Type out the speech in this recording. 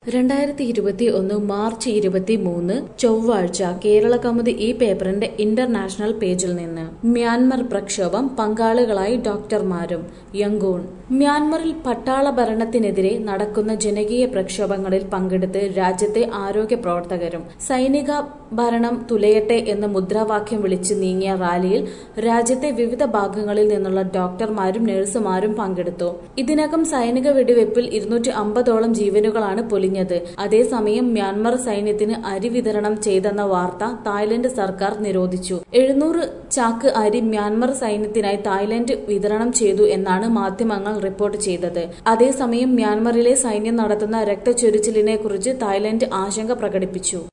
രണ്ടായിരത്തി ഇരുപത്തി ഒന്ന് മാർച്ച് ഇരുപത്തി മൂന്ന് ചൊവ്വാഴ്ച കേരള കൗമുദി ഈ പേപ്പറിന്റെ ഇന്റർനാഷണൽ പേജിൽ നിന്ന് മ്യാൻമർ പ്രക്ഷോഭം പങ്കാളികളായി ഡോക്ടർമാരും യങ്കൂൺ മ്യാൻമറിൽ പട്ടാള ഭരണത്തിനെതിരെ നടക്കുന്ന ജനകീയ പ്രക്ഷോഭങ്ങളിൽ പങ്കെടുത്ത് രാജ്യത്തെ ആരോഗ്യ പ്രവർത്തകരും സൈനിക ഭരണം തുലയട്ടെ എന്ന മുദ്രാവാക്യം വിളിച്ച് നീങ്ങിയ റാലിയിൽ രാജ്യത്തെ വിവിധ ഭാഗങ്ങളിൽ നിന്നുള്ള ഡോക്ടർമാരും നഴ്സുമാരും പങ്കെടുത്തു ഇതിനകം സൈനിക വെടിവെപ്പിൽ ഇരുന്നൂറ്റി അമ്പതോളം ജീവനുകളാണ് പൊലിഞ്ഞത് അതേസമയം മ്യാൻമർ സൈന്യത്തിന് അരി വിതരണം ചെയ്തെന്ന വാർത്ത തായ്ലൻഡ് സർക്കാർ നിരോധിച്ചു എഴുന്നൂറ് ചാക്ക് അരി മ്യാൻമർ സൈന്യത്തിനായി തായ്ലൻഡ് വിതരണം ചെയ്തു എന്നാണ് മാധ്യമങ്ങൾ റിപ്പോർട്ട് ചെയ്തത് അതേസമയം മ്യാൻമറിലെ സൈന്യം നടത്തുന്ന രക്തച്ചൊരിച്ചിലിനെ കുറിച്ച് തായ്ലൻഡ് ആശങ്ക പ്രകടിപ്പിച്ചു